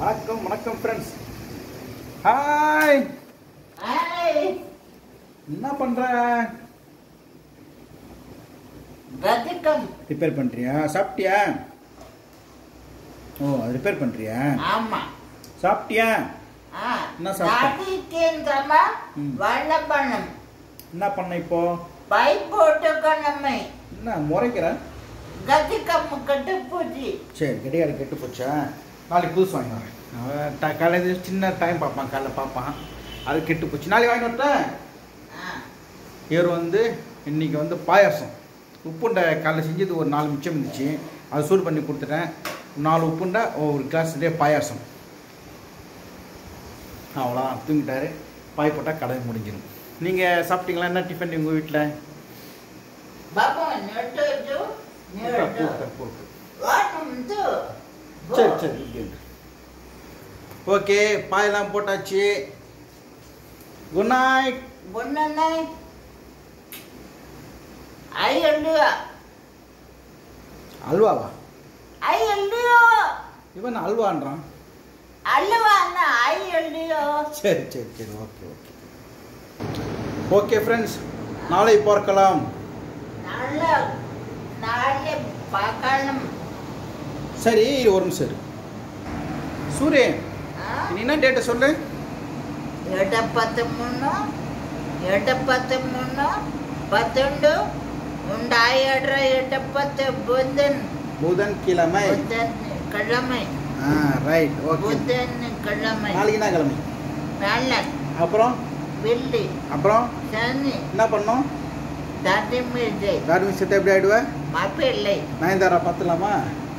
வணக்கம் வணக்கம் friends hi hi என்ன பண்ற ரதிகம் ரிப்பேர் பண்றியா சாப்பிட்டியா ஓ அது ரிப்பேர் பண்றியா ஆமா சாப்பிட்டியா ஆ என்ன சாப்பிட்ட? ரதிகேந்திரமா ம். வல்லபணம் என்ன பண்ண இப்போ பைப் போட்டுக்கணுமே என்ன முறைக்கிற கதிகம் கட்டு பூச்சி சரி கிடையாது கெட்டு போச்சா நாளைக்கு புதுசு வாங்கி வரேன் அவன் ட- காலையில சின்ன டைம் பார்ப்பான் காலைல பார்ப்பான் அது கெட்டு போச்சு நாளைக்கு வாங்கி வரட்டேன் ஆ இவர் வந்து இன்னைக்கு வந்து பாயாசம் உப்புண்டை காலைல செஞ்சது ஒரு நாலு மிச்சம் இருந்துச்சு அது சூடு பண்ணி கொடுத்துட்டேன் நாலு உப்புண்டை ஒரு கிளாஸ் நிறைய பாயாசம் அவ்வளோதான் தூங்கிட்டாரு பாய் போட்டால் கடை முடிஞ்சிடும் நீங்கள் சாப்பிட்டீங்களா என்ன டிஃபன் உங்கள் வீட்டில் பாபா நெட்டு நெட்டு வாட்டும் சரி சரி இங்கே இரு. ஓகே பாயெல்லாம் போட்டாச்சு குட் நைட் பொண்ணனை ஐயல்லியா அல்வாவா ஐயல்லியோ இவன் அல்வான்றான் அல்லவாண்ணா ஐயல்லியோ சரி சரி சரி ஓகே ஓகே ஓகே ஃப்ரெண்ட்ஸ் நாளை பார்க்கலாம் நல்ல நாளை பார்க்கணும் சரி இரு, ஒரு நிமிஷம் இரு. சூரியன் ஆ? நீ என்ன டேட்டை சொல்லு ఎడపతి మున్ను ఎడపతి మున్ను పతుండు ఉండాయడ్ర ఎడపతి బుద్ధన్ புதன் கிழமை బుద్ధన్ கிழமை ஆ ரைட் ஓகே புதன் கிழமை நாளைக்கு என்ன கிழமை நல்லன் அப்புறம் வெள்ளி அப்புறம் சனி என்ன பண்ணோம் தனிமிழை கார்மிக் செட் எப்படி ஆயிடுவேன் மாப்பிள்ளை நயன்தாரா பார்த்துலாமா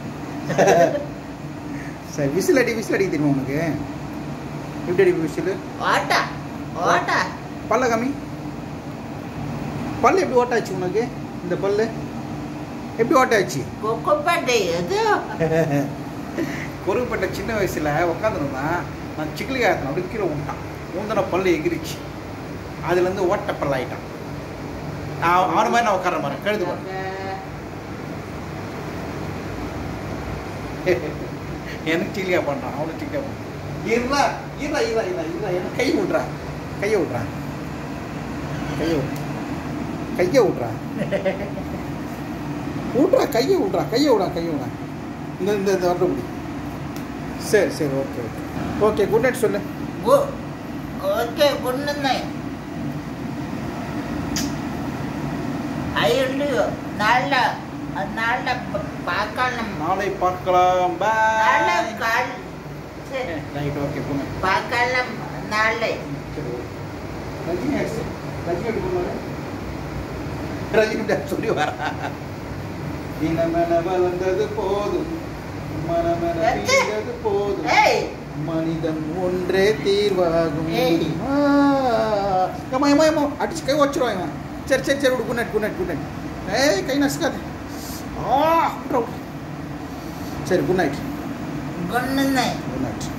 சரி விசில் அடி விசில் அடிக்க தெரியுமா உனக்கு எப்படி அடி விசில் ஓட்டா ஓட்டா பல்ல கம்மி பல்லு எப்படி ஓட்டாச்சு உனக்கு இந்த பல்லு எப்படி ஓட்டாச்சு குக்குப்பட்டை எது குறுக்கப்பட்ட சின்ன வயசுல உட்காந்துருந்தான் நான் சிக்கிலி ஆத்தன அப்படி கீழே விட்டான் ஊந்தன பல்லு எகிரிச்சு அதுலேருந்து ஓட்ட பல்ல ஆயிட்டான் நான் அவன மாதிரி நான் உட்கார மாதிரி கழுது பாரு எனக்கு சில்லியா பண்ணுறான் அவனுக்கு சில்லியா பண்ணுறான் இருடா இருடா இருடா இருடா இருடா எனக்கு கை விட்றா கையை விட்றான் கையை விட்றா கையை விட்றான் விட்றா கையை விட்றான் கையை விடா கையை விடா இந்த இந்த இந்த வரட்டு முடி சரி சரி okay okay okay good night சொல்லு ఓకే గుండున్నాయి అయ్యుండు నాళ్ళ నాళ్ళ పాకాలం நாளை பார்க்கலாம் నాళ్ళ பாய் కాల్ ரைட் ஓகே போங்க పాకాలం నాళ్ళై சரி ரஜினி ஆச்சு ரஜினி எப்படி பண்ணுவாரு ரஜினி டான்ஸ் சொல்லி வரா தினமென வளர்ந்தது போதும் மனமென ரஜி. வீழ்ந்தது போதும் ఏయ్ மனிதன் ஒன்றே தீர்வாகும் ஏய். ஆ. ஏம்மா ஏம்மா ஏம்மா அடிச்சு கை வச்சிருவான் இவன் சரி சரி சரி விடு good night good night good night ஏய் கை நசுக்காது ஆ விட்றா, விட்றா. சரி குட் நைட் గుండున్నాయి குட் நைட்